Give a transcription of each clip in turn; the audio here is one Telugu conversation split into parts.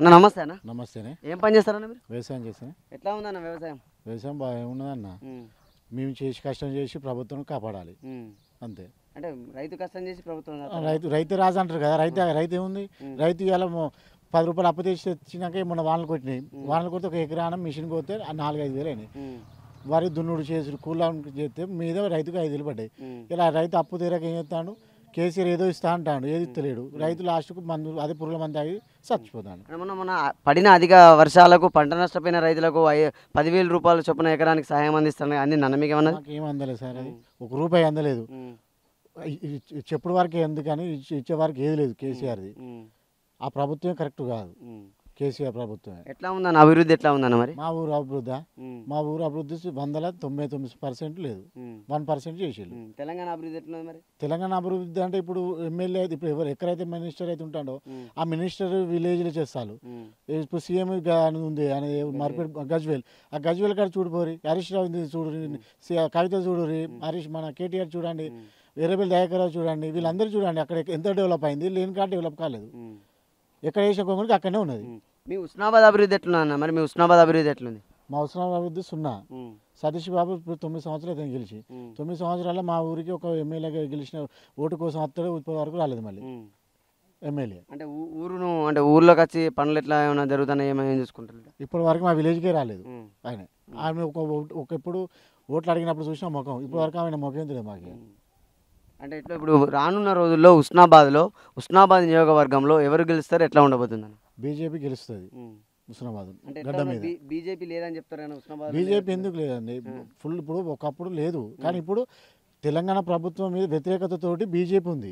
అన్న నమస్తే అన్న నమస్తేనే ఏం పని చేస్తారన్న మీరు వ్యవసాయం చేస్తాను ఎట్లా ఉందన్న వ్యవసాయం వ్యవసాయం బాగా ఉన్నదన్న ఉమ్, మేము చేసి కష్టం చేసి ప్రభుత్వం కాపాడాలి ఉమ్. అంతే అంటే రైతు కష్టం చేసి ప్రభుత్వం ఆ, చేస్తారా? రైతు రైతు రాజు అంటారు కదా రైతు రైతు ఏముంది ఉమ్. రైతు ఇవాళ మొ- పది రూపాయలు అప్పు తెచ్చి తెచ్చినాక మొన్న వానలు కొట్టినాయి వానలు కొడితే ఒక ఎకరాన మిషన్ కొడితే ఆ నాలుగైదు వేలు అయినాయి ఉమ్, వరి దున్నుడు చేసి కూలా చేస్తే మీద రైతుకు ఐదు వేలు పడ్డాయి ఉమ్, ఇలా రైతు అప్పు తీరక ఏం చేస్తాడు కేసీఆర్ ఏదో ఇస్తా అంటాడు ఏది ఇస్తలేడు రైతు లాస్ట్కు మందు అదే పురుగుల మంది తాగి చచ్చిపోతాడు అంటే మొన్న మొన్న పడిన అధిక వర్షాలకు పంట నష్టపోయిన రైతులకు ఐ- పదివేల రూపాయల చొప్పున ఎకరానికి సహాయం అందిస్తాను అన్ని నన్న మీకు ఏమన్నది మాకు ఏం అందలేదు సార్ అది ఒక రూపాయి అందలేదు ఉమ్, ఇ- ఇ- చెప్పుడు వరకు ఎందుకని ఇచ్చే- ఇచ్చే వరకు ఏది లేదు కేసీఆర్ది ఉమ్, ఆ ప్రభుత్వం కరెక్ట్ కాదు ఉమ్. కేసీఆర్ ప్రభుత్వమే ఎట్లా ఉందన్న అభివృద్ధి ఎట్లా ఉందన్న మరి మా ఊరు అభివృద్ధి ఉమ్, మా ఊరు అభివృద్ధి వందల తొంభై తొమ్మిది పర్సెంట్ లేదు ఉమ్, వన్ పర్సెంట్ చేసేళ్ళు ఉమ్. తెలంగాణ అభివృద్ధి ఎట్లా ఉంది మరి తెలంగాణ అభివృద్ధి అంటే ఇప్పుడు ఎమ్మెల్యే అయితే ఇప్పుడు ఎవరు ఎక్కడైతే మినిస్టర్ అయితే ఉంటాడో ఉమ్, ఆ మినిస్టర్ విలేజ్లో చేస్తారు ఉమ్, ఇప్పుడు సీఎం అని ఉంది అని మరిపేట గజ్వేల్ ఆ గజ్వేల్ కాడ చూడిపోరి హరీష్ రావు ఉంది చూడు సి- కవిత చూడురి హరీష్ మన కేటీఆర్ చూడండి ఉమ్, ఎర్రబెల్లి దయాకర్ రావు చూడండి వీళ్ళందరూ చూడండి అక్కడ ఎంత డెవలప్ అయింది లేని కాడ డెవలప్ కాలేదు ఉమ్, ఎక్కడ వేసిన కొంగుడికి అక్కడనే ఉన్నది ఉమ్. మీ ఉస్నాబాద్ అభివృద్ధి ఎట్లుంది అన్న మరి మీ ఉస్నాబాద్ అభివృద్ధి ఎట్లుంది మా అవసరం అభివృద్ధి సున్నా ఉమ్, సతీష్ బాబు ఇప్పుడు తొమ్మిది సంవత్సరాలు అయితే గెలిచి ఉమ్, తొమ్మిది సంవత్సరాల్లో మా ఊరికి ఒక ఎమ్మెల్యేగా గెలిచిన ఓటు కోసం వస్తాడు ఇప్పటి వరకు రాలేదు మళ్ళీ ఉమ్. ఎమ్మెల్యే అంటే ఊ- ఊరును అంటే ఊర్లోకి వచ్చి పనులు ఎట్లా ఏమైనా జరుగుతున్నాయి ఏమైనా చూసుకుంటారు ఇప్పటి వరకు మా విలేజ్కే రాలేదు ఉమ్, ఆయన ఆమె ఒక ఓటు- ఒక ఎప్పుడు ఓట్లు అడిగినప్పుడు చూసిన ముఖం ఇప్పటి వరకు ఆమె ముఖం తెలియదు మాకు ఉమ్. అంటే ఇట్లా ఇప్పుడు రానున్న రోజుల్లో ఉస్నాబాద్లో ఉస్నాబాద్ నియోజకవర్గంలో ఎవరు గెలుస్తారు ఎట్లా ఉండబోతుంది అన్న బీజేపీ గెలుస్తుంది ఉమ్. హుస్నాబాద్ అంటే గడ్డ మీద బీజేపీ లేదని చెప్తారు కానీ ఉస్నాబాద్ బీజేపీ ఎందుకు లేదండి ఫుల్ ఇప్పుడు ఒకప్పుడు లేదు కానీ ఇప్పుడు తెలంగాణ ప్రభుత్వం మీద వ్యతిరేకతతోటి బీజేపీ ఉంది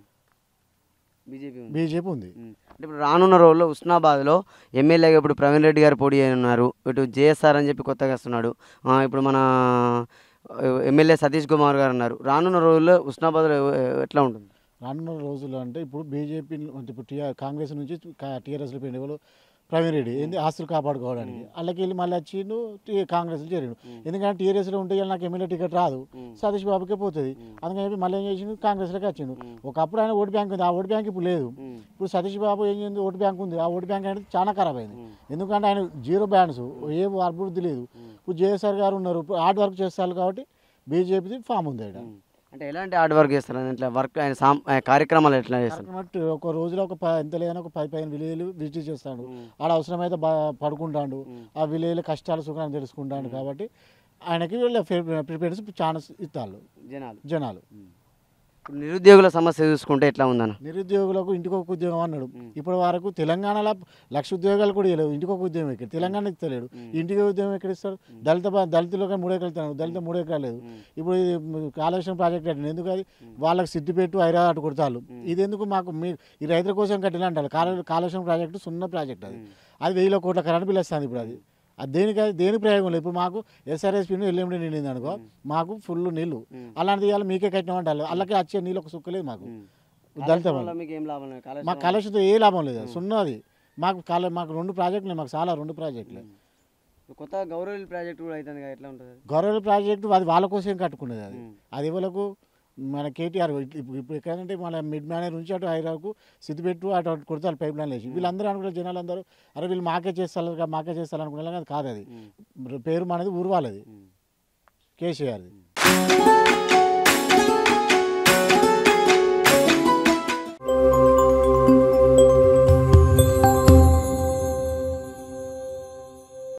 బీజేపీ ఉంది బీజేపీ ఉంది ఉమ్. అంటే ఇప్పుడు రానున్న రోజుల్లో ఉస్నాబాద్లో ఎమ్మెల్యేగా ఇప్పుడు ప్రవీణ్ రెడ్డి గారు పోటీ ఉన్నారు ఇటు జేఎస్ఆర్ అని చెప్పి కొత్తగా వస్తున్నాడు ఆ, ఇప్పుడు మన ఆ, ఎమ్మెల్యే సతీష్ కుమార్ గారు ఉన్నారు రానున్న రోజుల్లో ఉస్నాబాద్లో ఎవ- ఎట్లా ఉంటుంది రానున్న రోజులు అంటే ఇప్పుడు బీజేపీ అంటే ఇప్పుడు టీఆర్ కాంగ్రెస్ నుంచి టీఆర్ఎస్లో పోయిన వాళ్ళు ప్రవీణ్ రెడ్డి ఏంది ఆస్తులు కాపాడుకోవడానికి వాళ్ళకి వెళ్ళి మళ్ళీ వచ్చి కాంగ్రెస్లో చేరాడు ఎందుకంటే టీఆర్ఎస్లో ఉంటే ఇవాళ నాకు ఎమ్మెల్యే టికెట్ రాదు సతీష్ బాబుకే పోతుంది అందుకని చెప్పి మళ్ళీ ఏం చేసిండు కాంగ్రెస్లోకి వచ్చిండు ఒకప్పుడు ఆయన ఓటు బ్యాంక్ ఉంది ఆ ఓటు బ్యాంక్ ఇప్పుడు లేదు ఇప్పుడు సతీష్ బాబు ఏం చేసింది ఓటు బ్యాంక్ ఉంది ఆ ఓటు బ్యాంక్ అనేది చాలా ఖరాబ్ అయింది ఎందుకంటే ఆయన జీరో బ్యాలెన్స్ ఏ అభివృద్ధి లేదు ఇప్పుడు జేఎస్ఆర్ గారు ఉన్నారు ఇప్పుడు హార్డ్ వర్క్ చేస్తారు కాబట్టి బీజేపీది ఫామ్ ఉంది ఆయన అంటే ఎలాంటి హార్డ్ వర్క్ చేస్తారు అని ఇట్లా వర్క్ ఆయన సాం ఆ కార్యక్రమాలు ఎట్లా చేస్తారు కార్యక్రమం ఒక రోజులో ఒక ప- ఎంత లేదన్నా ఒక పది పదిహేను విలేజ్లు విజిట్ చేస్తాడు ఆడ అవసరమైతే బా పడుకుంటాడు ఆ విలేజ్ల కష్టాలు సుఖాలు తెలుసుకుంటాడు కాబట్టి ఆయనకి వీళ్ళ ప్రిపేరెన్స్ చాలా ఇస్తారు జనాలు జనాలు ఇప్పుడు నిరుద్యోగుల సమస్య చూసుకుంటే ఎట్లా ఉందన్న నిరుద్యోగులకు ఇంటికి ఒక ఉద్యోగం అన్నాడు ఇప్పటి వరకు తెలంగాణలో లక్ష ఉద్యోగాలు కూడా ఇవ్వలేవు ఇంటికి ఒక ఉద్యోగం ఎక్కడ తెలంగాణ ఇస్తలేడు ఇంటికి ఉద్యోగం ఎక్కడ ఇస్తారు దళిత బ- దళితులకు మూడు ఎకరాలు ఇస్తున్నాడు దళిత మూడు ఎకరాలు లేదు ఇప్పుడు ఇది కాళేశ్వరం ప్రాజెక్ట్ కట్టిన ఎందుకు అది వాళ్ళకి సిద్దిపెట్టు హైదరాబాద్ అటు కొడతారు ఇది ఎందుకు మాకు మీ ఈ రైతుల కోసం కట్టిన అంటారు కాళే కాళేశ్వరం ప్రాజెక్టు సున్న ప్రాజెక్ట్ అది అది వెయ్యి కోట్ల కరెంట్ బిల్ వస్తుంది ఇప్పుడు అది అది దేనికి అది దేని ప్రయోగం లేదు ఇప్పుడు మాకు ఎస్ఆర్ఎస్పీని ఎల్ఎండి నిండింది అనుకో మాకు ఫుల్ నీళ్ళు అలాంటిది ఇవాళ మీకే కట్టినామంటారు అలాగే వచ్చే నీళ్ళు ఒక సుక్కలేదు మాకు దళిత వాళ్ళు. వల్ల మీకు ఏం లాభం లేదు కాలేజ్ మాకు కాళేశ్వరంతో ఏ లాభం లేదు సున్నది మాకు కాలే మాకు రెండు ప్రాజెక్టులు మాకు చాలా రెండు ప్రాజెక్టులు కొత్త గౌరవ ప్రాజెక్ట్ కూడా అవుతుంది కదా ఎట్లా ఉంటుంది గౌరవ ప్రాజెక్టు అది వాళ్ళ కోసం కట్టుకునేది అది అది ఎవరికి మన కేటీఆర్ ఇప్పుడు ఇప్పుడు ఎక్కడంటే మన మిడ్ మేనేజ్ నుంచి అటు హైదరాబాద్కు సిద్దిపెట్టు అటు అటు కొడతారు పైప్ లైన్ వేసి వీళ్ళందరూ అనుకునే జనాలు అందరూ అరే వీళ్ళు మాకే చేస్తారు కదా, మాకే చేస్తారు అనుకునే అది కాదు అది పేరు మనది ఊరు వాళ్ళది కేసీఆర్ది